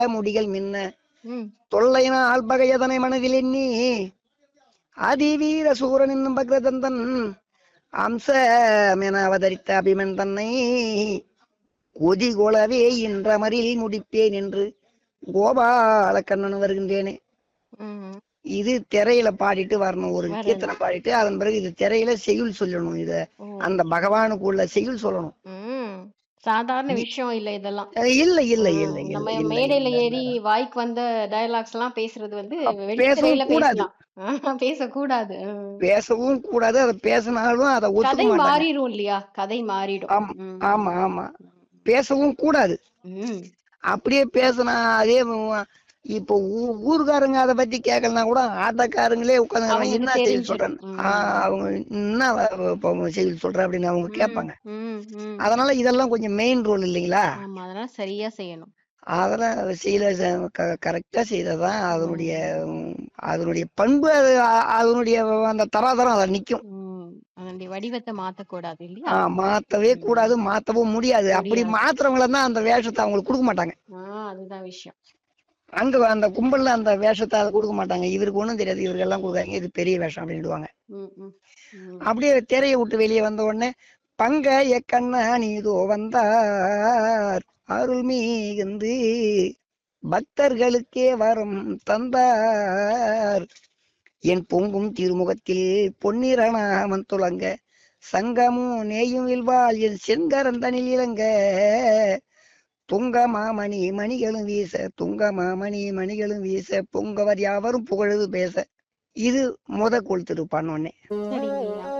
முடிகள் மின்ன ம் தொல்லையினால் பகையதனை மனதில் எண்ணி அதிவீர சூரன் என்னும் பக்ரதந்தன் அம்சமென அவதரித்த அபிமன் தன்னை கொதிகொளவே இன்றமரில் முடிப்பேன் என்று கோபால கண்ணன் வருகின்றேனே ம் இது திரையில பாடிட்டு வரணும் ஒரு வரணும். கீர்த்தனை பாடிட்டு அதன் பிறகு இது திரையில செய்யுள் சொல்லணும் இத ஓ அந்த பகவானுக்குள்ள செய்யுள் சொல்லணும் ம் சாதாரண விஷயம் இல்ல இதெல்லாம் அஹ் இல்ல இல்ல ஆ, இல்ல இல்ல நம்ம இல்ல, மேடையில இல்ல, ஏறி வாய்க்கு வந்த டயலாக்ஸ் எல்லாம் பேசுறது வந்து அப்ப வெளித்திரையில பேசவும் கூடாது. பேசலாம் ஆஹ், பேசக்கூடாது ம். பேசவும் கூடாது அதை பேசினாலும் அதை கதை ஒத்துக்க மாட்டாங்க மாறிடும் இல்லையா கதை மாறிடும் ஆமா ம். ஆமா ஆமா பேசவும் கூடாது ம். அப்படியே பேசினா அதே ம- இப்போ ஊ- ஊர்க்காரங்க அதை பத்தி கேட்கலனா கூட ஆட்டக்காரங்களே உட்காந்து அவங்களுக்கு என்ன செய்தி தெரிஞ்சிடும். சொல்றேன் ம். ஆஹ் அவங்க என்ன வ- வ- இப்போ செய்தி சொல்ற அப்படின்னு அவங்க கேட்பாங்க ம், ம். அதனால இதெல்லாம் கொஞ்சம் மெயின் ரோல் இல்லைங்களா ஆமா அதனால சரியா செய்யணும் அதெல்லாம் செய்யல கரெக்டா செய்ததான் அதனுடைய உம், அதனுடைய பண்பு அது அ- அதனுடைய அந்த தராதரம் அதை நிக்கும் ம். அதனுடைய வடிவத்தை மாத்தக்கூடாது இல்லையா ஆஹ் மாத்தவே கூடாது மாத்தவும் முடியாது அப்படி முடியாது. மாத்துறவங்கள தான் அந்த வேஷத்தை அவங்களுக்கு கொடுக்க மாட்டாங்க ஆஹ் அதுதான் விஷயம் அங்க அந்த கும்பல்ல அந்த வேஷத்தை அதை கொடுக்க மாட்டாங்க இவருக்கு ஒண்ணும் தெரியாது இவருக்கு எல்லாம் கொடுக்காங்க இது பெரிய வேஷம் அப்படின்டுவாங்க ம், ம், ம். அப்படியே திரையை விட்டு வெளியே வந்த உடனே பங்க எக்கண்ணா நீதோ வந்தார் அருள் மீகுந்து பக்தர்களுக்கே வரம் தந்தார் என் பொங்கும் திருமுகத்தில் பொன்னிறனாமன் துளங்க சங்கமும் நேயும் வில்வாள் என் செங்கரந்தனில் இளங்க துங்க மாமணி மணிகளும் வீச துங்க மாமணி மணிகளும் வீச பொங்கவர் யாவரும் புகழுது பேச இது முத கொளுத்துட்டு பண்ணோன்னே சரிங்கய்யா